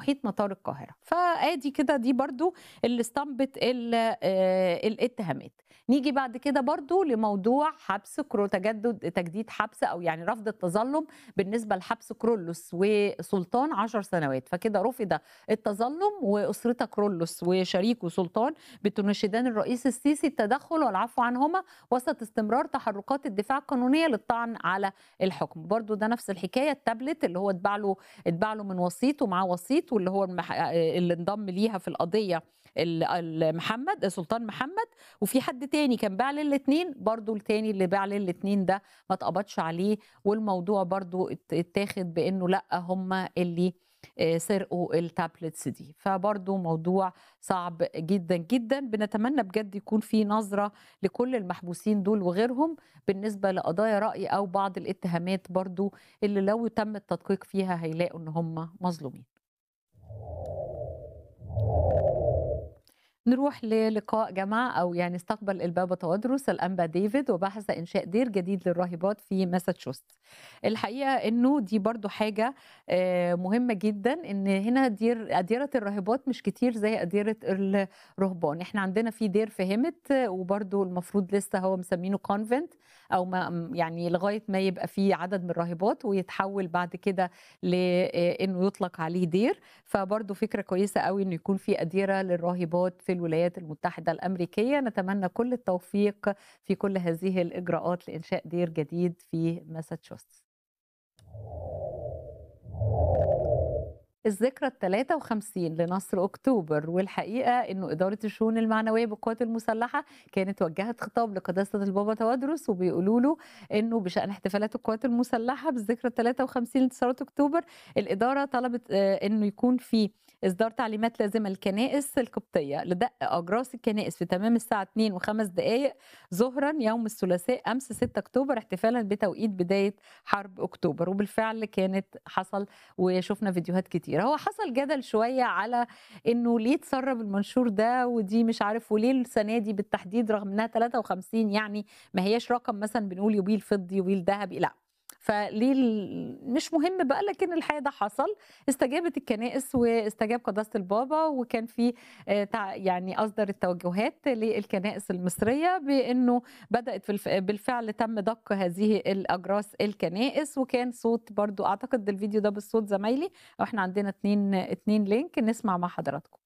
محيط مطار القاهرة فادي كده دي برضو اللي استنبت ال- آه، الاتهامات نيجي بعد كده برضو لموضوع حبس كرو تجدد تجديد حبس او يعني رفض التظلم بالنسبه لحبس كرولوس وسلطان 10 سنوات فكده رفض التظلم واسرته كرولوس وشريكه سلطان بتناشدان الرئيس السيسي التدخل والعفو عنهما وسط استمرار تحركات الدفاع القانونيه للطعن على الحكم برضو ده نفس الحكايه التابلت اللي هو اتباع له اتباع له من وسيط ومعاه وسيط واللي هو المح... اللي انضم ليها في القضيه ال- ال- محمد سلطان محمد وفي حد تاني كان باع للاثنين برضو التاني اللي باع للاثنين ده ما اتقبضش عليه والموضوع برضو ات- اتاخد بانه لا هم اللي آه، سرقوا التابلتس دي فبرضو موضوع صعب جدا جدا بنتمنى بجد يكون في نظرة لكل المحبوسين دول وغيرهم بالنسبة لقضايا رأي أو بعض الاتهامات برضو اللي لو تم التدقيق فيها هيلاقوا إن هم مظلومين نروح للقاء جماعة أو يعني استقبل البابا توادرس الأنبا ديفيد وبحث إنشاء دير جديد للراهبات في ماساتشوستس الحقيقة إنه دي برضو حاجة آه، مهمة جدا إن هنا دير أديرة الراهبات مش كتير زي أديرة الرهبان إحنا عندنا في دير في همت آه، وبرضو المفروض لسه هو مسمينه كونفنت أو ما يعني لغاية ما يبقى في عدد من الراهبات ويتحول بعد كده لإنه يطلق عليه دير فبرضو فكرة كويسة قوي إنه يكون في أديرة للراهبات في الولايات المتحدة الأمريكية نتمنى كل التوفيق في كل هذه الإجراءات لإنشاء دير جديد في ماساتشوستس الذكرى ال 53 لنصر اكتوبر والحقيقه انه اداره الشؤون المعنويه بالقوات المسلحه كانت وجهت خطاب لقداسه البابا توادرس وبيقولوا له انه بشان احتفالات القوات المسلحه بالذكرى ال 53 لانتصارات اكتوبر الاداره طلبت آه، انه يكون في اصدار تعليمات لازمه للكنائس القبطيه لدق اجراس الكنائس في تمام الساعه 2 وخمس دقائق ظهرا يوم الثلاثاء امس 6 اكتوبر احتفالا بتوقيت بدايه حرب اكتوبر وبالفعل كانت حصل وشفنا فيديوهات كتير هو حصل جدل شويه على انه ليه تسرب المنشور ده ودي مش عارف وليه السنه دي بالتحديد رغم انها 53 يعني ما هياش رقم مثلا بنقول يوبيل فضي يوبيل ذهبي لا فليه ال- مش مهم بقى لكن الحقيقه ده حصل استجابت الكنائس واستجاب قداسه البابا وكان في آه، تع- يعني اصدر التوجهات للكنائس المصريه بانه بدات في الف- بالفعل تم دق هذه الاجراس الكنائس وكان صوت برضو اعتقد الفيديو ده بالصوت زمايلي واحنا عندنا اتنين اتنين لينك نسمع مع حضراتكم